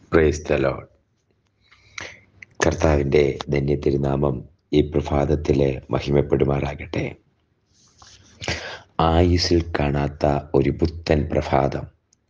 praise the load കർത്താവിൻ്റെ ധന്യത്തിരുനാമം ഈ പ്രഭാതത്തിൽ മഹിമപ്പെടുമാറാകട്ടെ ആയുസിൽ കാണാത്ത ഒരു പുത്തൻ പ്രഭാതം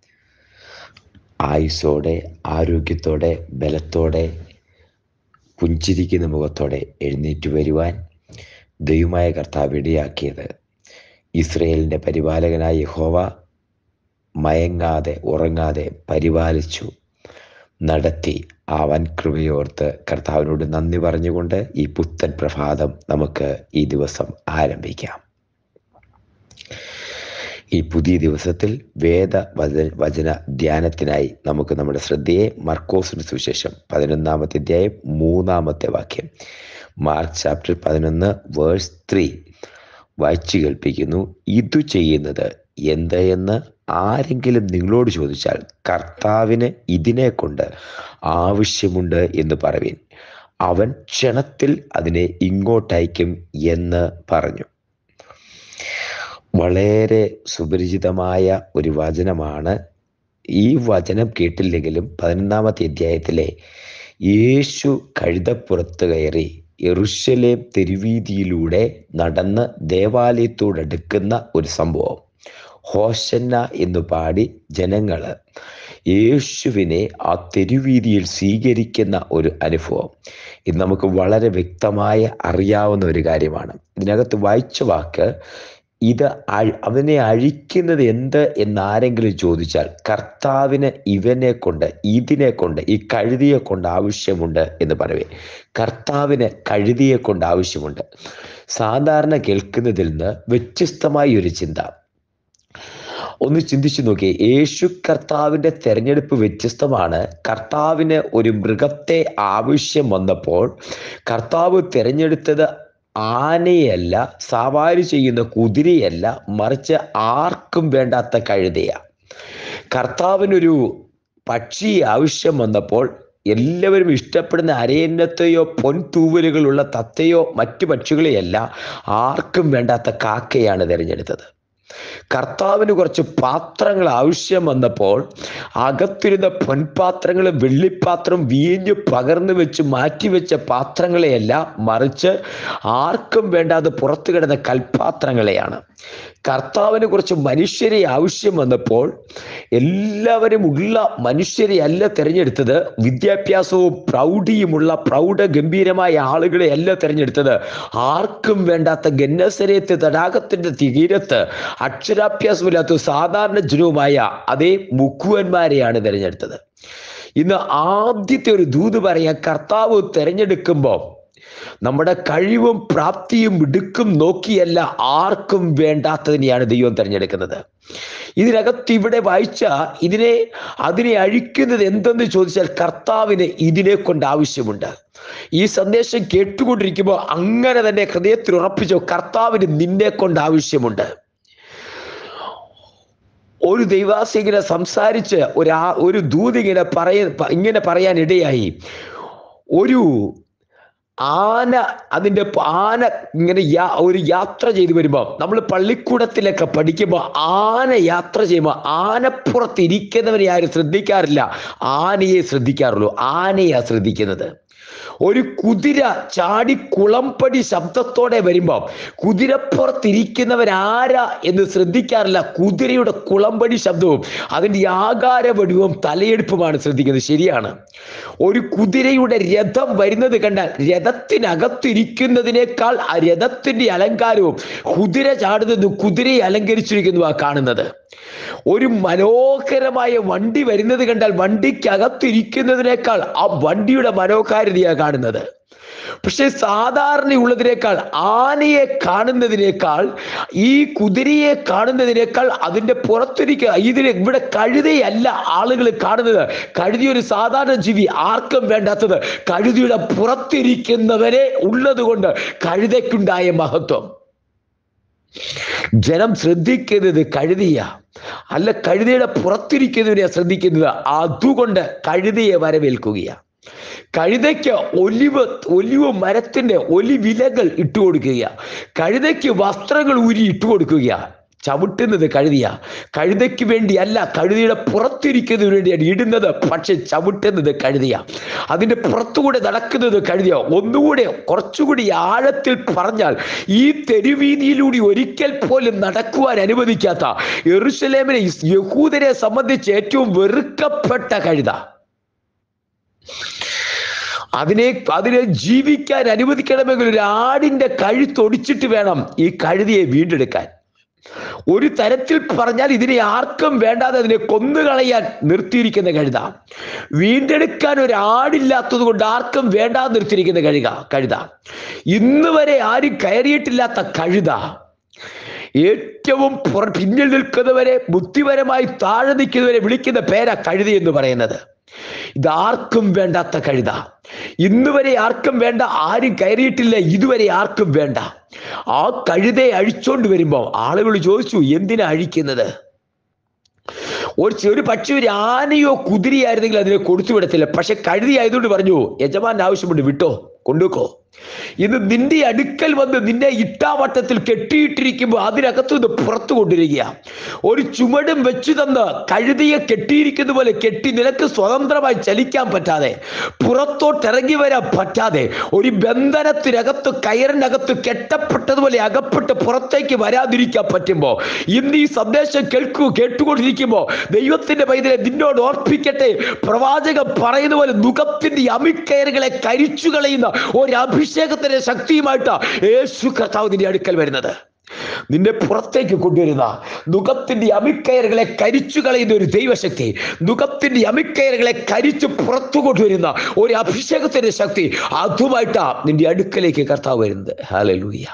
ആയുസോടെ ആരോഗ്യത്തോടെ ബലത്തോടെ പുഞ്ചിരിക്കുന്ന മുഖത്തോടെ എഴുന്നേറ്റ് വരുവാൻ ദൈവമായ കർത്താവ് ഇടയാക്കിയത് ഇസ്രയേലിൻ്റെ പരിപാലകനായ യഹോവ മയങ്ങാതെ ഉറങ്ങാതെ പരിപാലിച്ചു നടത്തി ആ വൻ കൃപയോർത്ത് കർത്താവിനോട് നന്ദി പറഞ്ഞുകൊണ്ട് ഈ പുത്തൻ പ്രഭാതം നമുക്ക് ഈ ദിവസം ആരംഭിക്കാം ഈ പുതിയ ദിവസത്തിൽ വേദ വച വചന ധ്യാനത്തിനായി നമുക്ക് നമ്മുടെ ശ്രദ്ധയെ മർക്കോസിന് സുവിശേഷം പതിനൊന്നാമത്തെ അധ്യായം മൂന്നാമത്തെ വാക്യം മാർക്ക് ചാപ്റ്റർ പതിനൊന്ന് വേഴ്സ് ത്രീ വായിച്ചു കേൾപ്പിക്കുന്നു ഇതു ചെയ്യുന്നത് എന്ത് എന്ന് ആരെങ്കിലും നിങ്ങളോട് ചോദിച്ചാൽ കർത്താവിന് ഇതിനെ കൊണ്ട് ആവശ്യമുണ്ട് എന്ന് പറവീൻ അവൻ ക്ഷണത്തിൽ അതിനെ ഇങ്ങോട്ടയക്കും എന്ന് പറഞ്ഞു വളരെ സുപരിചിതമായ ഒരു വചനമാണ് ഈ വചനം കേട്ടില്ലെങ്കിലും പതിനൊന്നാമത്തെ അധ്യായത്തിലെ യേശു കഴുതപ്പുറത്ത് കയറി എറുഷലേം തെരുവീതിയിലൂടെ നടന്ന് ദേവാലയത്തോടടുക്കുന്ന ഒരു സംഭവം ഹോശന്ന എന്ന് പാടി ജനങ്ങൾ യേശുവിനെ ആ തെരുവീതിയിൽ സ്വീകരിക്കുന്ന ഒരു അനുഭവം ഇത് നമുക്ക് വളരെ വ്യക്തമായി അറിയാവുന്ന ഒരു കാര്യമാണ് ഇതിനകത്ത് വായിച്ച വാക്ക് ഇത് അവനെ അഴിക്കുന്നത് എന്ത് എന്നാരെങ്കിലും ചോദിച്ചാൽ കർത്താവിന് ഇവനെ കൊണ്ട് ഇതിനെ കൊണ്ട് ഈ കഴുതിയെ കൊണ്ട് ആവശ്യമുണ്ട് എന്ന് പറവേ കർത്താവിന് കഴുതിയെ കൊണ്ട് ആവശ്യമുണ്ട് സാധാരണ കേൾക്കുന്നതിൽ നിന്ന് വ്യത്യസ്തമായ ഒരു ചിന്ത ഒന്ന് ചിന്തിച്ചു നോക്കിയേ യേശു കർത്താവിൻ്റെ തെരഞ്ഞെടുപ്പ് വ്യത്യസ്തമാണ് കർത്താവിന് ഒരു മൃഗത്തെ ആവശ്യം വന്നപ്പോൾ കർത്താവ് തിരഞ്ഞെടുത്തത് ആനയല്ല സവാരി ചെയ്യുന്ന കുതിരയല്ല മറിച്ച് ആർക്കും വേണ്ടാത്ത കഴുതയാണ് കർത്താവിനൊരു പക്ഷി ആവശ്യം വന്നപ്പോൾ എല്ലാവരും ഇഷ്ടപ്പെടുന്ന അരയന്നത്തെയോ പൊൻതൂവലുകളുള്ള തത്തയോ മറ്റു പക്ഷികളെയല്ല ആർക്കും വേണ്ടാത്ത കാക്കയാണ് തിരഞ്ഞെടുത്തത് കർത്താവിന് കുറച്ച് പാത്രങ്ങൾ ആവശ്യം വന്നപ്പോൾ അകത്തിരുന്ന പൊൻപാത്രങ്ങൾ വെള്ളിപ്പാത്രം വീഞ്ഞു പകർന്നു വെച്ച് മാറ്റിവെച്ച പാത്രങ്ങളെയല്ല മറിച്ച് ആർക്കും വേണ്ടാതെ പുറത്തു കിടന്ന കൽപാത്രങ്ങളെയാണ് കർത്താവിന് കുറച്ച് മനുഷ്യരെ ആവശ്യം വന്നപ്പോൾ എല്ലാവരും ഉള്ള മനുഷ്യരെ അല്ല തിരഞ്ഞെടുത്തത് വിദ്യാഭ്യാസവും പ്രൗഢിയുമുള്ള പ്രൗഢ ഗംഭീരമായ ആളുകളെ അല്ല തിരഞ്ഞെടുത്തത് ആർക്കും വേണ്ടാത്ത ഗന്നസരയത്ത് തടാകത്തിന്റെ തീരത്ത് അക്ഷരാഭ്യാസമില്ലാത്ത സാധാരണ ജനവുമായ അതേ മുക്കുവന്മാരെയാണ് തിരഞ്ഞെടുത്തത് ഇന്ന് ആദ്യത്തെ ഒരു ദൂത് പറയാൻ കർത്താവ് തിരഞ്ഞെടുക്കുമ്പോൾ നമ്മുടെ കഴിവും പ്രാപ്തിയും മിടുക്കും നോക്കിയല്ല ആർക്കും വേണ്ടാത്തതിനെയാണ് ദൈവം തിരഞ്ഞെടുക്കുന്നത് ഇതിനകത്ത് ഇവിടെ വായിച്ച ഇതിനെ അതിനെ അഴിക്കുന്നത് എന്തെന്ന് ചോദിച്ചാൽ കർത്താവിന് ഇതിനെ കൊണ്ട് ആവശ്യമുണ്ട് ഈ സന്ദേശം കേട്ടുകൊണ്ടിരിക്കുമ്പോൾ അങ്ങനെ തന്നെ ഹൃദയത്തിൽ ഉറപ്പിച്ചോ കർത്താവിന് നിന്നെ കൊണ്ട് ആവശ്യമുണ്ട് ഒരു ദൈവാസി ഇങ്ങനെ സംസാരിച്ച് ഒരു ഒരു ദൂത് ഇങ്ങനെ പറയ ഇങ്ങനെ പറയാൻ ഇടയായി ഒരു ആന അതിൻ്റെ ആന ഇങ്ങനെ യാ ഒരു യാത്ര ചെയ്ത് വരുമ്പോൾ നമ്മൾ പള്ളിക്കൂടത്തിലൊക്കെ പഠിക്കുമ്പോൾ ആന യാത്ര ചെയ്യുമ്പോൾ ആനപ്പുറത്ത് ഇരിക്കുന്നവരെ ആരും ശ്രദ്ധിക്കാറില്ല ആനയെ ശ്രദ്ധിക്കാറുള്ളൂ ആനയാ ശ്രദ്ധിക്കുന്നത് ഒരു കുതിര ചാടി കുളമ്പടി ശബ്ദത്തോടെ വരുമ്പോൾ കുതിരപ്പുറത്തിരിക്കുന്നവരാരാ എന്ന് ശ്രദ്ധിക്കാറില്ല കുതിരയുടെ കുളമ്പടി ശബ്ദവും അതിൻ്റെ ആകാര വടിവും തലയെടുപ്പുമാണ് ശ്രദ്ധിക്കുന്നത് ശരിയാണ് ഒരു കുതിരയുടെ രഥം വരുന്നത് കണ്ടാൽ രഥത്തിനകത്തിരിക്കുന്നതിനേക്കാൾ ആ രഥത്തിന്റെ അലങ്കാരവും കുതിര ചാടുന്നതും കുതിരയെ അലങ്കരിച്ചിരിക്കുന്നതുമാ കാണുന്നത് ഒരു മനോഹരമായ വണ്ടി വരുന്നത് കണ്ടാൽ വണ്ടിക്കകത്തിരിക്കുന്നതിനേക്കാൾ ആ വണ്ടിയുടെ മനോഹാരിതയാണ് കാണുന്നത് പക്ഷെ സാധാരണയുള്ളതിനേക്കാൾ ആനയെ കാണുന്നതിനേക്കാൾ ഈ കുതിരയെ കാണുന്നതിനേക്കാൾ അതിൻ്റെ പുറത്തിരിക്കുക ഇതിന് ഇവിടെ കഴുതയല്ല ആളുകൾ കാണുന്നത് കഴുതി ഒരു സാധാരണ ജീവി ആർക്കും വേണ്ടാത്തത് കഴുതിയുടെ പുറത്തിരിക്കുന്നവരെ ഉള്ളത് കൊണ്ട് കഴുതയ്ക്കുണ്ടായ മഹത്വം ജനം ശ്രദ്ധിക്കുന്നത് കഴുതിയ അല്ല കഴുതയുടെ പുറത്തിരിക്കുന്നതിനെ ശ്രദ്ധിക്കുന്നത് അതുകൊണ്ട് കഴുതയെ വരവേൽക്കുകയാണ് കഴുതയ്ക്ക് ഒലിവ് ഒലിവ് മരത്തിന്റെ ഒലിവിലകൾ ഇട്ടുകൊടുക്കുക കഴുതയ്ക്ക് വസ്ത്രങ്ങൾ ഊരി ഇട്ടുകൊടുക്കുക ചവിട്ടുന്നത് കഴുതിയ കഴുതയ്ക്ക് വേണ്ടിയല്ല കഴുതിയുടെ പുറത്തിരിക്കുന്നതിന് വേണ്ടിയാണ് ഇടുന്നത് പക്ഷെ ചവിട്ടുന്നത് കഴുതിയ അതിൻ്റെ പുറത്തുകൂടെ നടക്കുന്നത് കഴുതിയ ഒന്നുകൂടെ കുറച്ചുകൂടി ആഴത്തിൽ പറഞ്ഞാൽ ഈ തെരുവീതിയിലൂടെ ഒരിക്കൽ പോലും നടക്കുവാൻ അനുവദിക്കാത്ത യെറുസലേമിനെ യഹൂദരെ സംബന്ധിച്ച് ഏറ്റവും വെറുക്കപ്പെട്ട കഴുത അതിനെ അതിനെ ജീവിക്കാൻ അനുവദിക്കണമെങ്കിൽ ഒരു ആടിന്റെ കഴുത്തൊടിച്ചിട്ട് വേണം ഈ കഴുതിയെ വീണ്ടെടുക്കാൻ ഒരു തരത്തിൽ പറഞ്ഞാൽ ഇതിനെ ആർക്കും വേണ്ടാതെ അതിനെ കൊന്നുകളയാൻ നിർത്തിയിരിക്കുന്ന കഴുത വീണ്ടെടുക്കാൻ ഒരു ആടില്ലാത്തത് കൊണ്ട് ആർക്കും വേണ്ടാതെ നിർത്തിയിരിക്കുന്ന കഴുക കഴുത ഇന്ന് വരെ ആരും കയറിയിട്ടില്ലാത്ത കഴുത ഏറ്റവും പുറ പിന്നിൽ നിൽക്കുന്നവരെ ബുദ്ധിപരമായി താഴെ നിൽക്കുന്നവരെ വിളിക്കുന്ന പേരാ കഴുതി എന്ന് പറയുന്നത് ഇതാർക്കും വേണ്ടാത്ത കഴുത ഇന്ന് വരെ ആർക്കും വേണ്ട ആരും കയറിയിട്ടില്ല ഇതുവരെ ആർക്കും വേണ്ട ആ കഴുതയെ അഴിച്ചോണ്ട് വരുമ്പോ ആളുകൾ ചോദിച്ചു എന്തിനാ അഴിക്കുന്നത് ഒരു ഒരു പക്ഷെ ഒരു ആനയോ കുതിരയായിരുന്നെങ്കിൽ അതിനെ കൊടുത്തു വിടത്തില്ല പക്ഷെ കഴുതി ആയതുകൊണ്ട് പറഞ്ഞു യജമാന്റെ ആവശ്യമുണ്ട് വിട്ടോ കൊണ്ടുവെക്കോ ഇന്ന് നിന്റെ അടുക്കൽ വന്ന് നിന്നെ ഇട്ടാവട്ടത്തിൽ കെട്ടിയിട്ടിരിക്കുമ്പോൾ അതിനകത്തു നിന്ന് പുറത്തു കൊണ്ടിരിക്കുക ഒരു ചുമടും വെച്ചു തന്ന് കഴുതിയെ കെട്ടിയിരിക്കുന്ന പോലെ കെട്ടി നിനക്ക് സ്വതന്ത്രമായി ചലിക്കാൻ പറ്റാതെ പുറത്തോട്ട് ഇറങ്ങി വരാൻ പറ്റാതെ ഒരു ബന്ധനത്തിനകത്ത് കയറിനകത്ത് കെട്ടപ്പെട്ടതുപോലെ അകപ്പെട്ട് പുറത്തേക്ക് വരാതിരിക്കാൻ പറ്റുമ്പോൾ ഇന്ന് ഈ സന്ദേശം കേൾക്കൂ കേട്ടുകൊണ്ടിരിക്കുമ്പോൾ ദൈവത്തിന്റെ പൈതലെ നിന്നോട് ഓർപ്പിക്കട്ടെ പ്രവാചകൻ പറയുന്ന പോലെ മുഖത്തിന്റെ അമിക്കയറുകളെ കരിച്ചു കളയുന്ന ഒരു അഭിഷേകത്തിന്റെ ശക്തിയുമായിട്ടാ യേശു കർത്താവ് നിന്റെ അടുക്കൽ വരുന്നത് നിന്നെ പുറത്തേക്ക് കൊണ്ടുവരുന്ന മുഖത്തിന്റെ അമിക്കയറുകളെ കരിച്ചു കളയുന്ന ഒരു ദൈവശക്തി മുഖത്തിന്റെ അമിക്കയറുകളെ കരിച്ചു പുറത്തു കൊണ്ടുവരുന്ന ഒരു അഭിഷേകത്തിന്റെ ശക്തി അതുമായിട്ടാ നിന്റെ അടുക്കലേക്ക് കർത്താവ് വരുന്നത് ഹാലലൂയ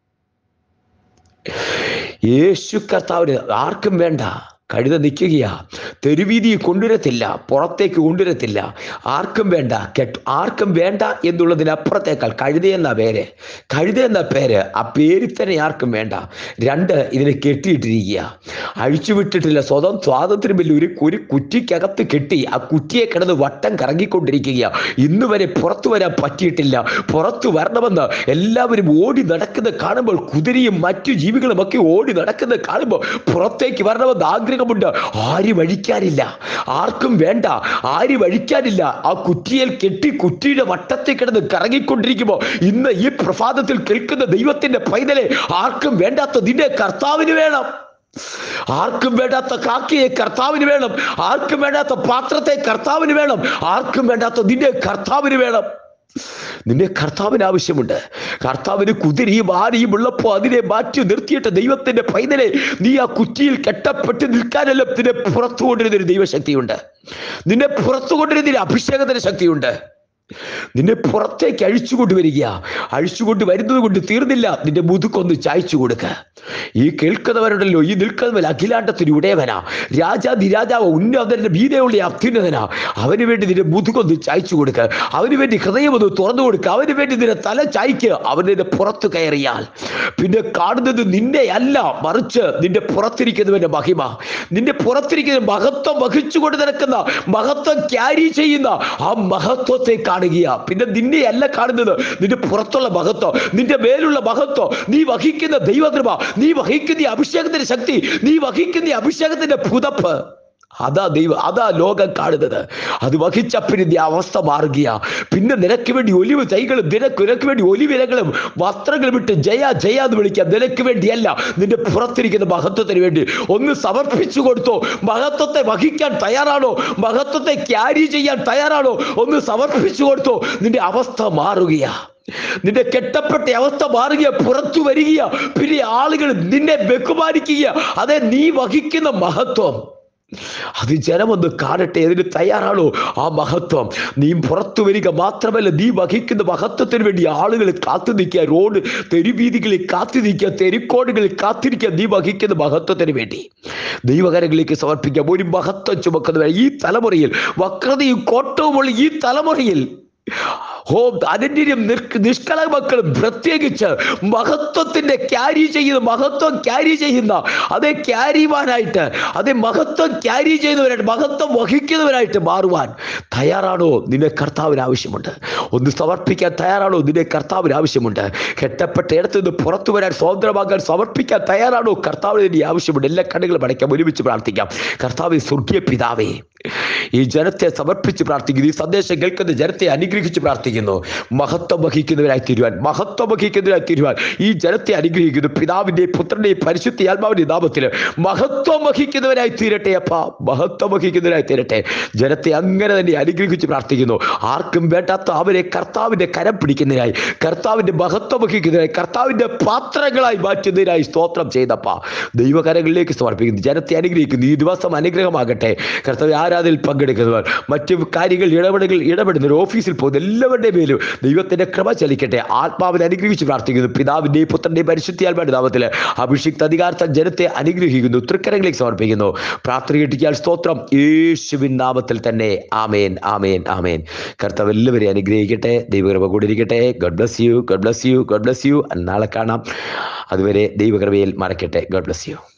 യേശു കർത്താവിന് ആർക്കും വേണ്ട കഴുത നിൽക്കുകയാ തെരുവീതിയിൽ കൊണ്ടുവരത്തില്ല പുറത്തേക്ക് കൊണ്ടുവരത്തില്ല ആർക്കും വേണ്ട കെട്ട് ആർക്കും വേണ്ട എന്നുള്ളതിനപ്പുറത്തേക്കാൾ കഴുത എന്ന പേര് കഴുത എന്ന പേര് ആ പേരിൽ തന്നെ ആർക്കും വേണ്ട രണ്ട് ഇതിനെ കെട്ടിയിട്ടിരിക്കുക അഴിച്ചുവിട്ടിട്ടില്ല സ്വതം സ്വാതന്ത്ര്യമില്ല ഒരു ഒരു കുറ്റിക്കകത്ത് കെട്ടി ആ കുറ്റിയെ കിടന്ന് വട്ടം കറങ്ങിക്കൊണ്ടിരിക്കുക ഇന്ന് വരെ പുറത്തു വരാൻ പറ്റിയിട്ടില്ല പുറത്തു വരണമെന്ന് എല്ലാവരും ഓടി നടക്കുന്ന കാണുമ്പോൾ കുതിരയും മറ്റു ജീവികളും ഒക്കെ ഓടി നടക്കുന്നത് കാണുമ്പോൾ പുറത്തേക്ക് വരണമെന്ന് ആഗ്രഹമുണ്ട് ആരും അഴിക്കാനില്ല ആർക്കും വേണ്ട ആരും അഴിക്കാനില്ല ആ കുറ്റിയിൽ കെട്ടി കുറ്റിയുടെ വട്ടത്തിൽ കിടന്ന് കറങ്ങിക്കൊണ്ടിരിക്കുമ്പോൾ ഇന്ന് ഈ പ്രഭാതത്തിൽ കേൾക്കുന്ന ദൈവത്തിന്റെ പൈതലെ ആർക്കും വേണ്ടാത്ത നിന്റെ കർത്താവിന് വേണം ആർക്കും വേണ്ടാത്ത കാക്കയെ കർത്താവിന് വേണം ആർക്കും വേണ്ടാത്ത പാത്രത്തെ കർത്താവിന് വേണം ആർക്കും വേണ്ടാത്ത നിന്റെ കർത്താവിന് വേണം നിന്റെ കർത്താവിന് ആവശ്യമുണ്ട് കർത്താവിന് കുതിരയും ആനയും ഉള്ളപ്പോൾ അതിനെ മാറ്റി നിർത്തിയിട്ട് ദൈവത്തിന്റെ പൈതലെ നീ ആ കുറ്റിയിൽ കെട്ടപ്പെട്ട് നിൽക്കാനല്ല നിന്നെ പുറത്തു കൊണ്ടിരുന്നൊരു ദൈവശക്തിയുണ്ട് നിന്നെ പുറത്തു കൊണ്ടിരുന്നൊരു അഭിഷേകത്തിന്റെ ശക്തിയുണ്ട് നിന്നെ പുറത്തേക്ക് അഴിച്ചുകൊണ്ട് വരിക അഴിച്ചുകൊണ്ട് വരുന്നത് കൊണ്ട് തീർന്നില്ല നിന്റെ മുതുക്കൊന്ന് ചായച്ചു കൊടുക്ക ഈ കേൾക്കുന്നവരുണ്ടല്ലോ ഈ നിൽക്കുന്നവൻ അഖിലാണ്ടത്തിന് ഉടയവനാ രാജാതി രാജാവ് ഉന്നതന്റെ വീതയുള്ള അത്യുന്നതനാ അവന് വേണ്ടി നിന്റെ മുതുകൊന്ന് ചായച്ചു കൊടുക്ക അവന് വേണ്ടി ഹൃദയം ഒന്ന് തുറന്നു കൊടുക്കുക അവന് വേണ്ടി നിന്റെ തല ചായ്ക്ക് അവൻ നിന്റെ പുറത്ത് കയറിയാൽ പിന്നെ കാണുന്നത് നിന്നെ അല്ല മറിച്ച് നിന്റെ പുറത്തിരിക്കുന്നവന്റെ മഹിമ നിന്റെ പുറത്തിരിക്കുന്ന മഹത്വം വഹിച്ചുകൊണ്ട് നടക്കുന്ന മഹത്വം ക്യാരി ചെയ്യുന്ന ആ മഹത്വത്തെ കാണുക പിന്നെ നിന്നെ അല്ല കാണുന്നത് നിന്റെ പുറത്തുള്ള മഹത്വം നിന്റെ മേലുള്ള മഹത്വം നീ വഹിക്കുന്ന ദൈവകൃപ നീ വഹിക്കുന്ന ഈ അഭിഷേകത്തിന്റെ ശക്തി നീ വഹിക്കുന്ന ഈ അഭിഷേകത്തിന്റെ പുതപ്പ് അതാ ദൈവം അതാ ലോകം കാണുന്നത് അത് വഹിച്ച പിന്നെ നീ അവസ്ഥ മാറുകയാ പിന്നെ നിനക്ക് വേണ്ടി ഒലിവ് തൈകളും നിനക്ക് നിനക്ക് വേണ്ടി ഒലിവിലകളും വസ്ത്രങ്ങളും ഇട്ട് ജയ ജയ എന്ന് വിളിക്കാം നിനക്ക് വേണ്ടിയല്ല നിന്റെ പുറത്തിരിക്കുന്ന മഹത്വത്തിന് വേണ്ടി ഒന്ന് സമർപ്പിച്ചു കൊടുത്തോ മഹത്വത്തെ വഹിക്കാൻ തയ്യാറാണോ മഹത്വത്തെ ക്യാരി ചെയ്യാൻ തയ്യാറാണോ ഒന്ന് സമർപ്പിച്ചു കൊടുത്തോ നിന്റെ അവസ്ഥ മാറുകയാ നിന്റെ കെട്ടപ്പെട്ട അവസ്ഥ മാറുക പുറത്തു വരിക പിന്നെ ആളുകൾ നിന്നെ ബഹുമാനിക്കുക അതെ നീ വഹിക്കുന്ന മഹത്വം അത് ജനമൊന്ന് കാണട്ടെ അതിന് തയ്യാറാണോ ആ മഹത്വം നീ പുറത്തു വരിക മാത്രമല്ല നീ വഹിക്കുന്ന മഹത്വത്തിന് വേണ്ടി ആളുകൾ കാത്തു നിൽക്കുക റോഡ് തെരുവീതികളിൽ കാത്തു നിൽക്കുക തെരുക്കോടുകളിൽ കാത്തിരിക്കുക നീ വഹിക്കുന്ന മഹത്വത്തിന് വേണ്ടി ദൈവകരങ്ങളിലേക്ക് സമർപ്പിക്കാം ഒരു മഹത്വം ചുമക്കുന്ന ഈ തലമുറയിൽ വക്രതയും കോട്ടവുമുള്ള ഈ തലമുറയിൽ ഹോ അതിൻ്റെയും നിഷ്കള മക്കളും പ്രത്യേകിച്ച് മഹത്വത്തിന്റെ ക്യാരി ചെയ്യുന്ന മഹത്വം ക്യാരി ചെയ്യുന്ന അതേ ക്യാരിവാനായിട്ട് അതേ മഹത്വം ക്യാരി ചെയ്യുന്നവരായിട്ട് മഹത്വം വഹിക്കുന്നവരായിട്ട് മാറുവാൻ തയ്യാറാണോ നിന്നെ കർത്താവിന് ആവശ്യമുണ്ട് ഒന്ന് സമർപ്പിക്കാൻ തയ്യാറാണോ നിന്റെ കർത്താവിന് ആവശ്യമുണ്ട് കെട്ടപ്പെട്ട ഇടത്ത് നിന്ന് പുറത്തു വരാൻ സ്വതന്ത്രമാകാൻ സമർപ്പിക്കാൻ തയ്യാറാണോ കർത്താവിന് ഇനി ആവശ്യമുണ്ട് എല്ലാ കണ്ണുകളും അടയ്ക്കാം ഒരുമിച്ച് പ്രാർത്ഥിക്കാം കർത്താവ് സ്വർഗീയ പിതാവേ ഈ ജനത്തെ സമർപ്പിച്ച് പ്രാർത്ഥിക്കുന്നു ഈ സന്ദേശം കേൾക്കുന്ന ജനത്തെ അനുഗ്രഹിച്ച് പ്രാർത്ഥിക്കുന്നു മഹത്വം വഹിക്കുന്നവരായി തീരുവാൻ മഹത്വം വഹിക്കുന്നവരായി തീരുവാൻ ഈ ജനത്തെ അനുഗ്രഹിക്കുന്നു പിതാവിൻ്റെയും പുത്രൻ്റെയും പരിശുദ്ധ ആത്മാവിൻ്റെ നാമത്തിൽ മഹത്വം വഹിക്കുന്നവരായി തീരട്ടെ അപ്പ മഹത്വം വഹിക്കുന്നവരായി തീരട്ടെ ജനത്തെ അങ്ങനെ തന്നെ അനുഗ്രഹിച്ച് പ്രാർത്ഥിക്കുന്നു ആർക്കും വേണ്ടാത്ത അവരെ കർത്താവിൻ്റെ കരം പിടിക്കുന്നതിനായി കർത്താവിൻ്റെ മഹത്വം വഹിക്കുന്നതിനായി കർത്താവിൻ്റെ പാത്രങ്ങളായി മാറ്റുന്നതിനായി സ്തോത്രം ചെയ്തപ്പ ദൈവകരങ്ങളിലേക്ക് സമർപ്പിക്കുന്നു ജനത്തെ അനുഗ്രഹിക്കുന്നു ഈ ദിവസം അനുഗ്രഹമാകട്ടെ കർത്താവ് ആരാധനയിൽ പങ്കെടുക്കുന്നവർ മറ്റു കാര്യങ്ങൾ ഇടപെടലുകൾ ഇടപെടുന്നവർ ഓഫീസിൽ പോകുന്ന എല്ലാവരുടെ മേലും ദൈവത്തിന്റെ ക്രമ ചലിക്കട്ടെ ആത്മാവിനെ അനുഗ്രഹിച്ച് പ്രാർത്ഥിക്കുന്നു പിതാവിന്റെയും പുത്രന്റെയും പരിശുദ്ധിയാൽമാരുടെ നാമത്തിൽ അഭിഷിക്ത അധികാരത്താൽ ജനത്തെ അനുഗ്രഹിക്കുന്നു തൃക്കരങ്ങളിലേക്ക് സമർപ്പിക്കുന്നു പ്രാർത്ഥന കിട്ടിയാൽ സ്തോത്രം യേശുവിൻ നാമത്തിൽ തന്നെ ആമേൻ ആമേൻ ആമേൻ കർത്താവ് എല്ലാവരെയും അനുഗ്രഹിക്കട്ടെ ദൈവകൃപ കൂടിയിരിക്കട്ടെ God bless you God bless you God bless you നാളെ കാണാം അതുവരെ ദൈവകൃപയിൽ മറക്കട്ടെ ഗഡ് ബ്ലസ് യു